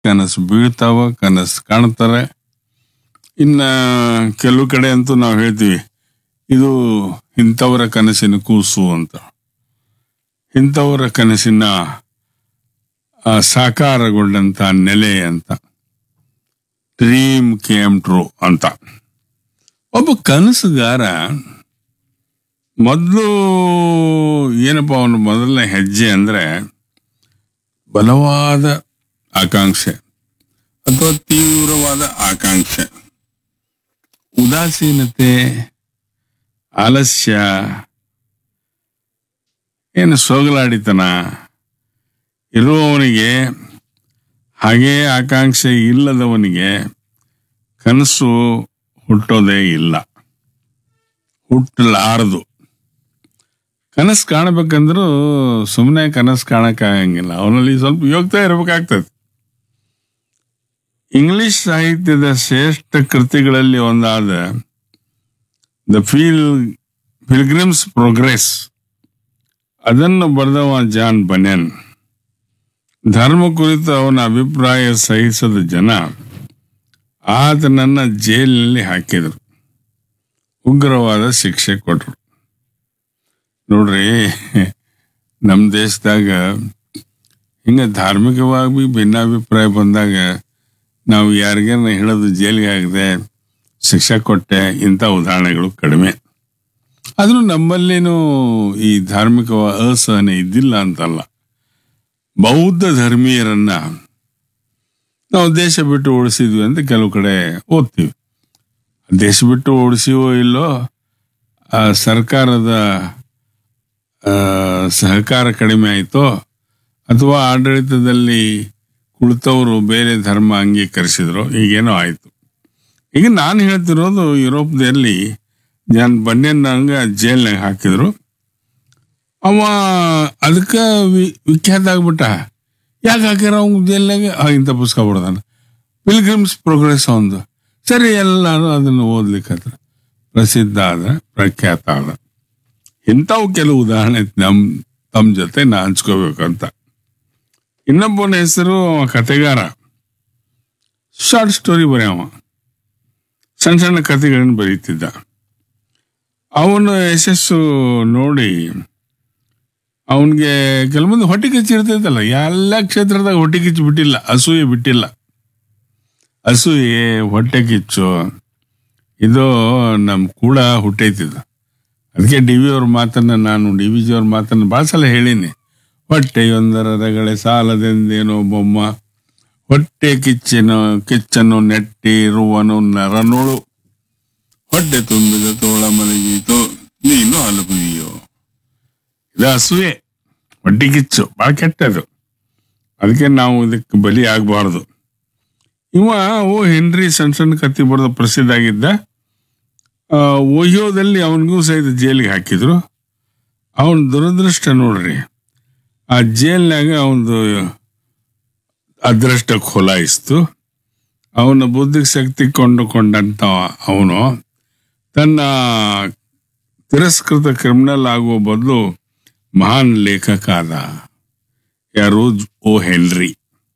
ಕನಸು ಬೀಳ್ತಾವ ಕನಸು ಕಾಣ್ತಾರೆ ಇನ್ನ ಕೆಲವು ಕಡೆ ಅಂತೂ ನಾವು ಹೇಳ್ತೀವಿ ಇದು ಇಂಥವರ ಕನಸಿನ ಕೂಸು ಅಂತ ಇಂಥವರ ಕನಸಿನ ಆ, ಸಾಕಾರಗೊಂಡಂತ ನೆಲೆ ಅಂತ ಡ್ರೀಮ್ ಕೇಮ್ ಟ್ರೂ ಅಂತ ಒಬ್ಬ ಕನಸುಗಾರ ಮೊದಲು ಏನಪ್ಪ ಅವನು ಮೊದಲನೇ ಹೆಜ್ಜೆ ಅಂದ್ರೆ ಬಲವಾದ ಆಕಾಂಕ್ಷೆ ಅಥವಾ ತೀವ್ರವಾದ ಆಕಾಂಕ್ಷೆ ಉದಾಸೀನತೆ ಆಲಸ್ಯ ಏನು ಸೋಗಲಾಡಿತನ ಇರುವವನಿಗೆ ಹಾಗೇ ಆಕಾಂಕ್ಷೆ ಇಲ್ಲದವನಿಗೆ ಕನಸು ಹುಟ್ಟೋದೇ ಇಲ್ಲ ಹುಟ್ಟಲಾರದು ಕನಸು ಕಾಣಬೇಕಂದ್ರೂ ಸುಮ್ಮನೆ ಕನಸು ಕಾಣಕ್ಕಾಗಂಗಿಲ್ಲ ಅವನಲ್ಲಿ ಸ್ವಲ್ಪ ಯೋಗ್ಯತೆ ಇರಬೇಕಾಗ್ತದೆ ಇಂಗ್ಲಿಷ್ ಸಾಹಿತ್ಯದ ಶ್ರೇಷ್ಠ ಕೃತಿಗಳಲ್ಲಿ ಒಂದಾದ ದ ಫೀಲ್ ಫಿಲ್ಗ್ರಿಮ್ಸ್ ಪ್ರೋಗ್ರೆಸ್ ಅದನ್ನು ಬರೆದವ ಜಾನ್ ಬನ್ಯನ್ ಧರ್ಮ ಕುರಿತು ಅವನ ಅಭಿಪ್ರಾಯ ಸಹಿಸದ ಜನ ಆತನನ್ನ ಜೈಲಿನಲ್ಲಿ ಹಾಕಿದರು ಉಗ್ರವಾದ ಶಿಕ್ಷೆ ಕೊಟ್ಟರು ನೋಡ್ರಿ ನಮ್ಮ ದೇಶದಾಗ ಹಿಂಗ ಧಾರ್ಮಿಕವಾಗಿ ಭಿನ್ನಾಭಿಪ್ರಾಯ ಬಂದಾಗ ನಾವು ಯಾರಿಗೇನ ಹೇಳೋದು ಜೈಲಿಗೆ ಆಗದೆ ಶಿಕ್ಷೆ ಕೊಟ್ಟೆ ಇಂಥ ಉದಾಹರಣೆಗಳು ಕಡಿಮೆ ಆದ್ರೂ ನಮ್ಮಲ್ಲೇನು ಈ ಧಾರ್ಮಿಕ ಅಸಹನೆ ಇದ್ದಿಲ್ಲ ಅಂತಲ್ಲ ಬೌದ್ಧ ಧರ್ಮೀಯರನ್ನ ನಾವು ದೇಶ ಬಿಟ್ಟು ಓಡಿಸಿದ್ವಿ ಅಂತ ಕೆಲವು ಕಡೆ ಓದ್ತೀವಿ ದೇಶ ಬಿಟ್ಟು ಓಡಿಸಿವೋ ಇಲ್ಲೋ ಆ ಸರ್ಕಾರದ ಆ, ಸಹಕಾರ ಕಡಿಮೆ ಆಯಿತೋ ಅಥವಾ ಆಡಳಿತದಲ್ಲಿ ಕುಳಿತವರು ಬೇರೆ ಧರ್ಮ ಅಂಗೀಕರಿಸಿದ್ರು ಈಗೇನೋ ಆಯಿತು ಈಗ ನಾನು ಹೇಳ್ತಿರೋದು ಯುರೋಪ್ದಲ್ಲಿ ಜಾನ್ ಬನ್ಯನ್ನಂಗ ಜೈಲ್ನಾಗ ಹಾಕಿದ್ರು ಅವ ಅದಕ್ಕೆ ವಿಖ್ಯಾತ ಆಗ್ಬಿಟ್ಟ ಯಾಕೆ ಹಾಕ್ಯಾರ ಅವ್ನ ಜೈಲ್ನಾಗ ಆ, ಇಂಥ ಪುಸ್ತಕ ಬಿಡ್ದಾನ ಪಿಲ್ಗ್ರಿಮ್ಸ್ ಪ್ರೋಗ್ರೆಸ್ ಒಂದು ಸರಿ ಎಲ್ಲರೂ ಅದನ್ನು ಓದ್ಲಿಕ್ಕೆ ಪ್ರಸಿದ್ಧ ಆದ ಪ್ರಖ್ಯಾತ ಆದ ಇಂಥವು ಕೆಲವು ಉದಾಹರಣೆ ನಮ್ ತಮ್ಮ ಜೊತೆ ನಾ ಹಂಚ್ಕೋಬೇಕಂತ ಇನ್ನೊಬ್ಬನ ಹೆಸರು ಅವ ಕತೆಗಾರ ಶಾರ್ಟ್ ಸ್ಟೋರಿ ಬರೆಯವ ಸಣ್ಣ ಸಣ್ಣ ಕಥೆಗಳನ್ನು ಬರೀತಿದ್ದ ಅವನ ಯಶಸ್ಸು ನೋಡಿ ಅವನಿಗೆ ಕೆಲವೊಂದು ಹೊಟ್ಟೆ ಕಿಚ್ಚು ಇರ್ತೈತಲ್ಲ ಎಲ್ಲ ಕ್ಷೇತ್ರದಾಗ ಹೊಟ್ಟೆ ಕಿಚ್ಚು ಬಿಟ್ಟಿಲ್ಲ ಅಸೂಯೆ ಬಿಟ್ಟಿಲ್ಲ ಅಸೂಯೆ ಹೊಟ್ಟೆ ಕಿಚ್ಚು ಇದು ನಮ್ ಕೂಡ ಹುಟ್ಟೈತಿದ ಅದಕ್ಕೆ ಡಿ ವಿ ಅವ್ರ ಮಾತನ್ನ ನಾನು ಡಿ ವಿ ಜಿ ಅವ್ರ ಮಾತನ್ನ ಭಾಳ ಸಲ ಹೇಳೀನಿ ಹೊಟ್ಟೆಯೊಂದರ ರಗಳೆ ಸಾಲದೆಂದೇನೋ ಬೊಮ್ಮ ಹೊಟ್ಟೆ ಕಿಚ್ಚನು ಕಿಚ್ಚನ್ನು ನೆಟ್ಟಿರುವನು ನರನೋಳು ಹೊಟ್ಟೆ ತುಂಬಿದ ತೋಳ ಮಲಗೀತು ನೀನು ಅಲುಗುವಿಯೋ ಇದು ಅಸೂಯೆ ಹೊಟ್ಟೆ ಕಿಚ್ಚು ಭಾಳ ಕೆಟ್ಟದು ಅದಕ್ಕೆ ನಾವು ಇದಕ್ಕೆ ಬಲಿ ಆಗಬಾರ್ದು ಇವ ಓ ಹೆನ್ರಿ ಸಣ್ಣ ಸಣ್ಣ ಕತ್ತಿ ಬರೆದ ಪ್ರಸಿದ್ಧ ಆಗಿದ್ದ ಆ, ಓಹಿಯೋದಲ್ಲಿ ಅವನಿಗೂ ಸಹಿತ ಜೈಲಿಗೆ ಹಾಕಿದ್ರು ಅವನ ದುರದೃಷ್ಟ ನೋಡ್ರಿ ಆ ಜೈಲ್ನಾಗ ಅವನದು ಅದೃಷ್ಟ ಖೋಲಾಯಿಸ್ತು ಅವನ ಬುದ್ಧಿಗೆ ಶಕ್ತಿ ಕೊಂಡುಕೊಂಡಂತ ಅವನು ತನ್ನ ತಿರಸ್ಕೃತ ಕ್ರಿಮಿನಲ್ ಆಗುವ ಬದಲು ಮಹಾನ್ ಲೇಖಕ ಆದ ಯಾರು ಓ ಹೆನ್ರಿ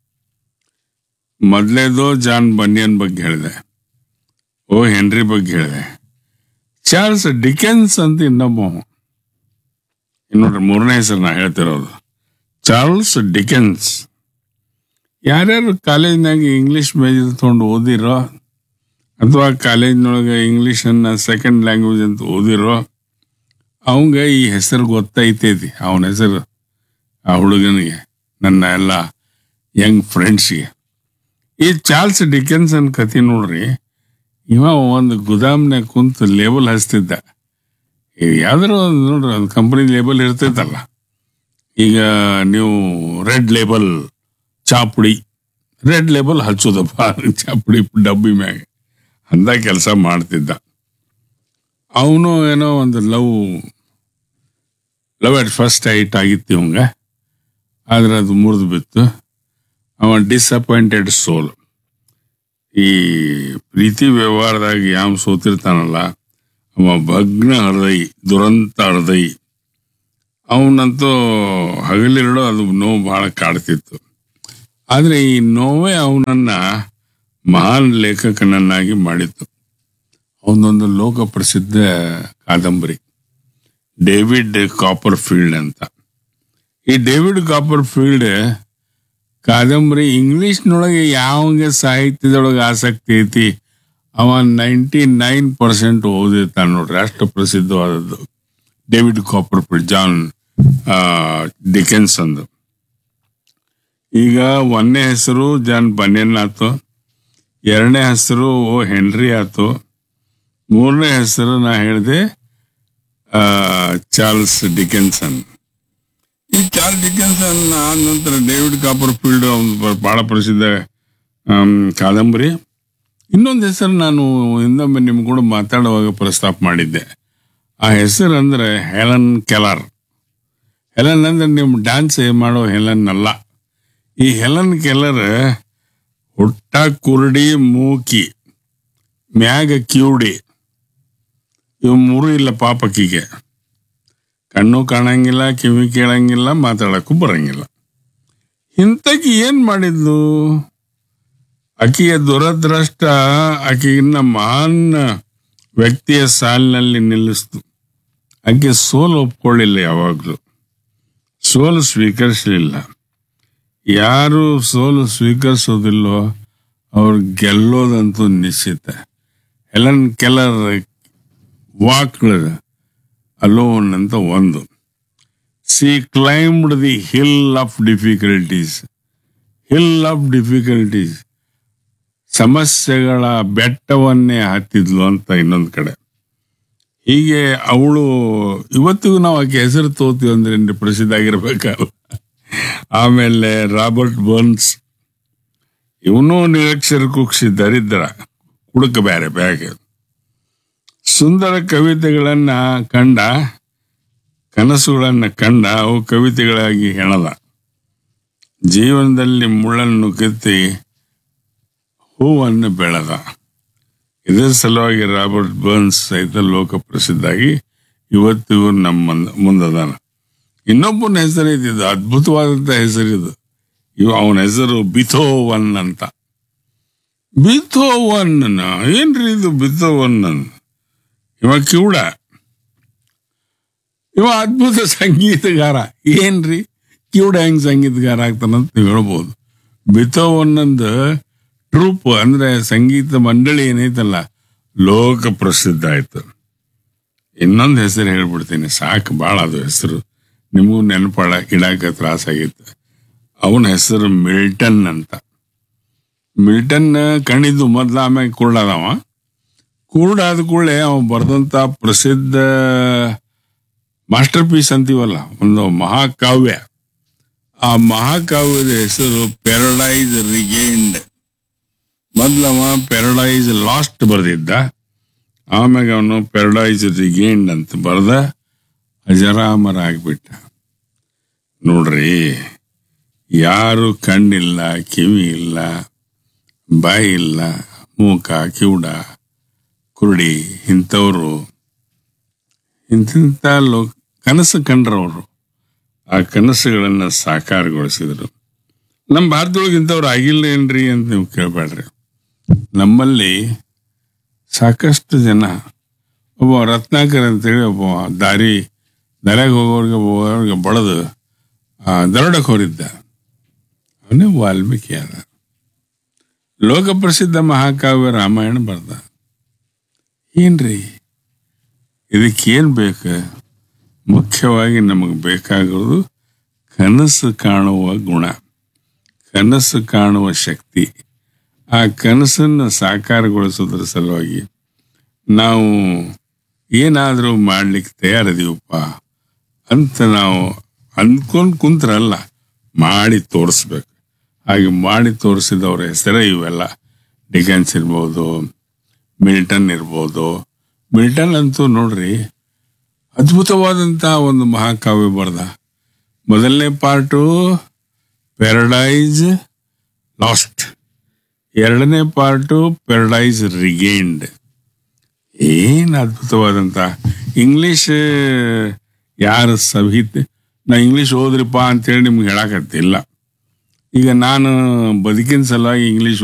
ಮೊದಲೇದು ಜಾನ್ ಬನ್ಯನ್ ಬಗ್ಗೆ ಹೇಳಿದೆ ಓ ಹೆನ್ರಿ ಬಗ್ಗೆ ಹೇಳಿದೆ ಚಾರ್ಲ್ಸ್ ಡಿಕೆನ್ಸ್ ಅಂತ ಇನ್ನೊಬ್ಬ ಅವ. ಇನ್ನು ನೋಡ್ರಿ ಮೂರನೇ ಹೆಸರು ನಾ ಹೇಳ್ತಿರೋದು ಚಾರ್ಲ್ಸ್ ಡಿಕೆನ್ಸ್ ಯಾರ್ಯಾರು ಕಾಲೇಜ್ನಾಗ ಇಂಗ್ಲಿಷ್ ಮೇಜರ್ ತಗೊಂಡು ಓದಿರೋ ಅಥವಾ ಕಾಲೇಜ್ನೊಳಗೆ ಇಂಗ್ಲಿಷನ್ನ ಸೆಕೆಂಡ್ ಲ್ಯಾಂಗ್ವೇಜ್ ಅಂತ ಓದಿರೋ ಅವಂಗ ಈ ಹೆಸರು ಗೊತ್ತೈತೈತಿ ಅವನ ಹೆಸರು ಆ ಹುಡುಗನಿಗೆ ನನ್ನ ಎಲ್ಲ ಯಂಗ್ ಫ್ರೆಂಡ್ಸ್ಗೆ ಈ ಚಾರ್ಲ್ಸ್ ಡಿಕೆನ್ಸನ್ ಕತಿ ನೋಡ್ರಿ ಇವ ಒಂದು ಗುದಾಮ್ನಾಗ ಕುಂತು ಲೇಬಲ್ ಹಚ್ತಿದ್ದ ಈಗ ಯಾವ್ದಾರು ಒಂದು ನೋಡ್ರಿ ಒಂದು ಕಂಪನಿ ಲೇಬಲ್ ಇರ್ತೈತಲ್ಲ ಈಗ ನೀವು ರೆಡ್ ಲೇಬಲ್ ಚಾಪುಡಿ ರೆಡ್ ಲೇಬಲ್ ಹಚ್ಚೋದಪ್ಪ ಚಾಪುಡಿ ಡಬ್ಬಿ ಮ್ಯಾಗ ಅಂದ ಕೆಲಸ ಮಾಡ್ತಿದ್ದ ಅವನು ಏನೋ ಒಂದು love love at first sight ಆಗಿತ್ತು ಇವಂಗ ಆದ್ರೆ ಅದು ಮುರಿದು ಬಿತ್ತು ಅವ ಡಿಸಪಾಯಿಂಟೆಡ್ ಸೋಲ್ ಈ ಪ್ರೀತಿ ವ್ಯವಹಾರದಾಗ ಯಾವ ಸೋತಿರ್ತಾನಲ್ಲ ಅವ ಭಗ್ನ ಹೃದಯ ದುರಂತ ಹೃದಯ ಅವನಂತೂ ಹಗಲಿರಳು ಅದು ನೋವು ಬಹಳ ಕಾಡ್ತಿತ್ತು ಆದರೆ ಈ ನೋವೇ ಅವನನ್ನ ಮಹಾನ್ ಲೇಖಕನನ್ನಾಗಿ ಮಾಡಿತ್ತು ಅವನೊಂದು ಲೋಕ ಪ್ರಸಿದ್ಧ ಕಾದಂಬರಿ ಡೇವಿಡ್ ಕಾಪರ್ ಫೀಲ್ಡ್ ಅಂತ ಈ ಡೇವಿಡ್ ಕಾಪರ್ ಫೀಲ್ಡ್ ಕಾದಂಬರಿ ಇಂಗ್ಲಿಷ್ನೊಳಗೆ ಯಾವಂಗೆ ಸಾಹಿತ್ಯದೊಳಗೆ ಆಸಕ್ತಿ ಐತಿ ಅವ ನೈಂಟಿ ನೈನ್ ಪರ್ಸೆಂಟ್ ಓದಿರ್ತಾನೆ ನೋಡ್ರಿ ಅಷ್ಟು ಪ್ರಸಿದ್ಧವಾದದ್ದು David Copperfield John Dickens ಅಂದು ಈಗ ಒಂದನೇ ಹೆಸರು ಜಾನ್ ಬನ್ಯನ್ ಆತು ಎರಡನೇ ಹೆಸರು ಓ ಹೆನ್ರಿ ಆತು ಮೂರನೇ ಹೆಸರು ನಾ ಹೇಳಿದೆ ಚಾರ್ಲ್ಸ್ ಡಿಕೆನ್ಸನ್ ಈ ಚಾರ್ಲ್ಸ್ ಡಿಕೆನ್ಸನ್ ಆದ ನಂತರ ಡೇವಿಡ್ ಕಾಪರ್ ಫೀಲ್ಡ್ ಬಹಳ ಪ್ರಸಿದ್ಧ ಆಮ್, ಕಾದಂಬರಿ ಇನ್ನೊಂದು ಹೆಸರು ನಾನು ಇನ್ನೊಮ್ಮೆ ನಿಮ್ ಕೂಡ ಮಾತಾಡುವಾಗ ಪ್ರಸ್ತಾಪ ಮಾಡಿದ್ದೆ ಆ ಹೆಸರು ಅಂದ್ರೆ ಹೆಲನ್ ಕೆಲರ್ ಹೆಲನ್ ಅಂದ್ರೆ ನೀವು ಡ್ಯಾನ್ಸ್ ಮಾಡೋ ಹೆಲನ್ ಅಲ್ಲ ಈ ಹೆಲನ್ ಕೆಲರ್ ಹುಟ್ಟ ಕುರುಡಿ ಮೂಕಿ ಮ್ಯಾಗ ಕಿವುಡಿ ಇವು ಮೂರು ಇಲ್ಲ ಪಾಪಕ್ಕಿಗೆ ಕಣ್ಣು ಕಾಣಂಗಿಲ್ಲ ಕಿವಿ ಕೇಳಂಗಿಲ್ಲ ಮಾತಾಡಕ್ಕೂ ಬರಂಗಿಲ್ಲ ಇಂಥಕಿ ಏನ್ ಮಾಡಿದ್ಲು ಆಕೆಯ ದುರದೃಷ್ಟ ಆಕೆಗಿನ್ನ ಮಹಾನ್ ವ್ಯಕ್ತಿಯ ಸಾಲಿನಲ್ಲಿ ನಿಲ್ಲಿಸ್ತು ಆಕೆ ಸೋಲು ಒಪ್ಕೊಳ್ಳಿಲ್ಲ ಯಾವಾಗಲೂ ಸೋಲು ಸ್ವೀಕರಿಸಲಿಲ್ಲ ಯಾರು ಸೋಲು ಸ್ವೀಕರಿಸೋದಿಲ್ಲೋ ಅವ್ರು ಗೆಲ್ಲೋದಂತೂ ನಿಶ್ಚಿತ ಹೆಲನ್ ಕೆಲರ್ ವಾಕ್ಳ ಅಲೋನ್ ಅಂತ ಒಂದು she climbed the hill of difficulties hill of difficulties ಸಮಸ್ಯೆಗಳ ಬೆಟ್ಟವನ್ನೇ ಹತ್ತಿದ್ಲು ಅಂತ ಇನ್ನೊಂದು ಕಡೆ ಹೀಗೆ ಅವಳು ಇವತ್ತಿಗೂ ನಾವು ಆಕೆ ಹೆಸರು ತೋತೀವಿ ಅಂದ್ರೆ ಪ್ರಸಿದ್ಧ ಆಗಿರ್ಬೇಕಲ್ಲ ಆಮೇಲೆ ರಾಬರ್ಟ್ ಬರ್ನ್ಸ್ ಇವನು ನಿರಕ್ಷರ ಕುಕ್ಷಿ ದರಿದ್ರ ಕುಡುಕ ಬೇರೆ ಬ್ಯಾಗೆ ಸುಂದರ ಕವಿತೆಗಳನ್ನ ಕಂಡ ಕನಸುಗಳನ್ನ ಕಂಡ ಅವು ಕವಿತೆಗಳಾಗಿ ಹೆಣದ ಜೀವನದಲ್ಲಿ ಮುಳ್ಳನ್ನು ಕಿತ್ತಿ ಹೂವನ್ನು ಬೆಳೆದ ಇದರ ಸಲುವಾಗಿ ರಾಬರ್ಟ್ ಬರ್ನ್ಸ್ ಸಹಿತ ಲೋಕ ಪ್ರಸಿದ್ಧಾಗಿ ಇವತ್ತಿಗೂ ನಮ್ಮ ಮುಂದ- ಮುಂದದಾನ ಇನ್ನೊಬ್ಬನ ಹೆಸರು ಇದ್ದಿದ್ದು ಅದ್ಭುತವಾದಂತ ಹೆಸರಿದು ಇವ ಅವನ ಹೆಸರು ಬಿಥೋವನ್ ಅಂತ ಬಿಥೋವನ್ ಏನ್ರಿ ಇದು ಬಿಥೋವನ್ ಇವ ಕಿವುಡ ಇವ ಅದ್ಭುತ ಸಂಗೀತಗಾರ ಏನ್ರಿ ಕಿವುಡ ಹೆಂಗ್ ಸಂಗೀತಗಾರ ಆಗ್ತಾನಂತ ನೀವು ಹೇಳ್ಬೋದು ಬಿಥೋವನ್ನಂದು ಟ್ರೂಪ್ ಅಂದ್ರೆ ಸಂಗೀತ ಮಂಡಳಿ ಏನೈತಲ್ಲ ಲೋಕ ಪ್ರಸಿದ್ಧ ಆಯ್ತು ಇನ್ನೊಂದು ಹೆಸರು ಹೇಳ್ಬಿಡ್ತೀನಿ ಸಾಕು ಭಾಳ ಅದು ಹೆಸರು ನಿಮಗೂ ನೆನಪಾಡ ಇಡಾಕ ತ್ರಾಸಾಗಿತ್ತು ಅವನ ಹೆಸರು ಮಿಲ್ಟನ್ ಅಂತ ಮಿಲ್ಟನ್ ಕಣಿದು ಮೊದ್ಲು ಆಮ್ಯಾಗ ಕುರುಡಾದವ ಕುರುಡಾದ ಕೂಡಲೇ ಅವ ಬರೆದಂತ ಪ್ರಸಿದ್ಧ ಮಾಸ್ಟರ್ ಪೀಸ್ ಅಂತೀವಲ್ಲ ಒಂದು ಮಹಾಕಾವ್ಯ ಆ ಮಹಾಕಾವ್ಯದ ಹೆಸರು ಪ್ಯಾರಡೈಸ್ ರಿಗೇನ್ಡ್ ಮೊದ್ಲವ ಪ್ಯಾರಡೈಸ್ ಲಾಸ್ಟ್ ಬರೆದಿದ್ದ ಆಮ್ಯಾಗ ಅವನು ಪ್ಯಾರಡೈಸ್ ರಿಗೇನ್ಡ್ ಅಂತ ಬರೆದ ಅಜರಾಮರ ಆಗ್ಬಿಟ್ಟ ನೋಡ್ರಿ ಯಾರು ಕಣ್ಣಿಲ್ಲ ಕಿವಿ ಇಲ್ಲ ಬಾಯಿ ಇಲ್ಲ ಮೂಕ ಕಿವುಡ ಕುರುಡಿ ಇಂಥವ್ರು ಇಂತಿಂಥ ಲೋ ಕನಸು ಕಂಡ್ರವರು ಆ ಕನಸುಗಳನ್ನ ಸಾಕಾರಗೊಳಿಸಿದ್ರು ನಮ್ಮ ಭಾರತದೊಳಗೆ ಇಂಥವ್ರು ಆಗಿಲ್ಲ ಏನ್ರಿ ಅಂತ ನೀವು ಕೇಳಬೇಡ್ರಿ ನಮ್ಮಲ್ಲಿ ಸಾಕಷ್ಟು ಜನ ಒಬ್ಬ ರತ್ನಾಕರ್ ಅಂತೇಳಿ ಒಬ್ಬ ದಾರಿ ದಾರ್ಯಾಗ ಹೋಗೋರಿಗೆ ಹೋಗೋರಿಗೆ ಬಡದು ದರೋಡಕ್ಕೆ ಹೋರಿದ್ದ ಅವನೇ ವಾಲ್ಮೀಕಿ ಆದ ಲೋಕ ಪ್ರಸಿದ್ಧ ಮಹಾಕಾವ್ಯ ರಾಮಾಯಣ ಬರ್ದ ಏನ್ರಿ ಇದಕ್ಕೇನ್ ಬೇಕು ಮುಖ್ಯವಾಗಿ ನಮಗೆ ಬೇಕಾಗಿರೋದು ಕನಸು ಕಾಣುವ ಗುಣ ಕನಸು ಕಾಣುವ ಶಕ್ತಿ ಆ ಕನಸನ್ನು ಸಾಕಾರಗೊಳಿಸೋದ್ರ ಸಲುವಾಗಿ ನಾವು ಏನಾದರೂ ಮಾಡ್ಲಿಕ್ಕೆ ತಯಾರಿದೀವಪ್ಪ ಅಂತ ನಾವು ಅಂದ್ಕೊಂಡು ಕುಂತ್ರಲ್ಲ ಮಾಡಿ ತೋರಿಸ್ಬೇಕು ಹಾಗೆ ಮಾಡಿ ತೋರಿಸಿದವ್ರ ಹೆಸರೇ ಇವೆಲ್ಲ ಡಿಕೆನ್ಸ್ ಇರ್ಬೋದು ಮಿಲ್ಟನ್ ಇರ್ಬೋದು ಮಿಲ್ಟನ್ ಅಂತೂ ನೋಡ್ರಿ ಅದ್ಭುತವಾದಂತಹ ಒಂದು ಮಹಾಕಾವ್ಯ ಬರ್ದ ಮೊದಲನೇ ಪಾರ್ಟು ಪ್ಯಾರಡೈಸ್ ಲಾಸ್ಟ್ ಎರಡನೇ ಪಾರ್ಟು ಪ್ಯಾರಡೈಸ್ ರಿಗೇನ್ಡ್ ಏನ್ ಅದ್ಭುತವಾದಂತ ಇಂಗ್ಲಿಷ್ ಯಾರು ಸಹಿತ ನಾ ಇಂಗ್ಲಿಷ್ ಓದ್ರಿಪ್ಪ ಅಂತೇಳಿ ನಿಮ್ಗೆ ಹೇಳಕತ್ತಿಲ್ಲ ಈಗ ನಾನು ಬದುಕಿನ ಸಲುವಾಗಿ ಇಂಗ್ಲಿಷ್